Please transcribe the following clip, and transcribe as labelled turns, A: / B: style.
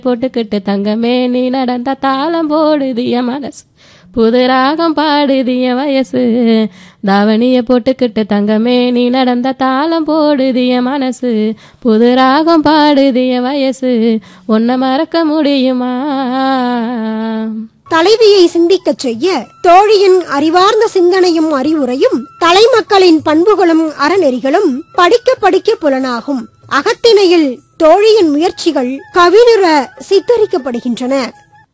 A: போட்டுக்கிட்டு தங்கமே நீ நடந்த தாளம் போடுது என் மனசு புது ராகம் பாடுது என் வயசு தாவணிய போட்டுக்கிட்டு தங்கமே நீ நடந்த தாளம் போடுது என் மனசு புது ராகம் பாடுது என் வயசு உன்னை மறக்க முடியுமா
B: தலைவியை சிந்திக்கச் செய்ய தோழியின் அறிவார்ந்த சிந்தனையும் அறிவுரையும் தலைமக்களின் பண்புகளும் அறநெறிகளும் படிக்க படிக்க புலனாகும் அகத்திணையில் தோழியின் முயற்சிகள் கவினுற சித்தரிக்கப்படுகின்றன